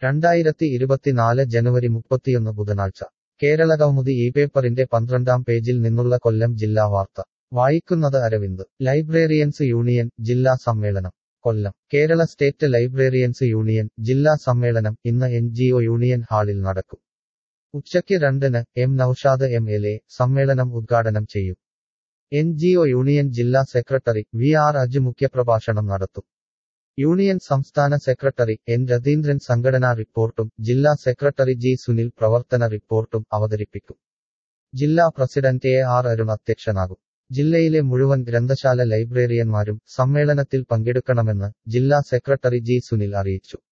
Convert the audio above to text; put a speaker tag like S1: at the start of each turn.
S1: രണ്ടായിരത്തി ഇരുപത്തിനാല് ജനുവരി മുപ്പത്തിയൊന്ന് ബുധനാഴ്ച കേരളകൗമുദി ഈ പേപ്പറിന്റെ പന്ത്രണ്ടാം പേജിൽ നിന്നുള്ള കൊല്ലം ജില്ലാ വാർത്ത വായിക്കുന്നത് അരവിന്ദ് ലൈബ്രേറിയൻസ് യൂണിയൻ ജില്ലാ സമ്മേളനം Kollam Kerala state librarians union ജില്ലാ സമ്മേളനം ഇന്ന് എൻ യൂണിയൻ ഹാളിൽ നടക്കും ഉച്ചയ്ക്ക് രണ്ടിന് M Noushad M L A സമ്മേളനം ഉദ്ഘാടനം ചെയ്യും എൻ യൂണിയൻ ജില്ലാ സെക്രട്ടറി വി ആർ അജ് മുഖ്യപ്രഭാഷണം നടത്തും യൂണിയൻ സംസ്ഥാന സെക്രട്ടറി എൻ രതീന്ദ്രൻ സംഘടനാ റിപ്പോർട്ടും ജില്ലാ സെക്രട്ടറി ജി സുനിൽ പ്രവർത്തന റിപ്പോർട്ടും അവതരിപ്പിക്കും ജില്ലാ പ്രസിഡന്റ് എ ആർ അരുൺ അധ്യക്ഷനാകും ജില്ലയിലെ മുഴുവൻ ഗ്രന്ഥശാല ലൈബ്രറിയന്മാരും സമ്മേളനത്തിൽ പങ്കെടുക്കണമെന്ന് ജില്ലാ സെക്രട്ടറി ജി സുനിൽ അറിയിച്ചു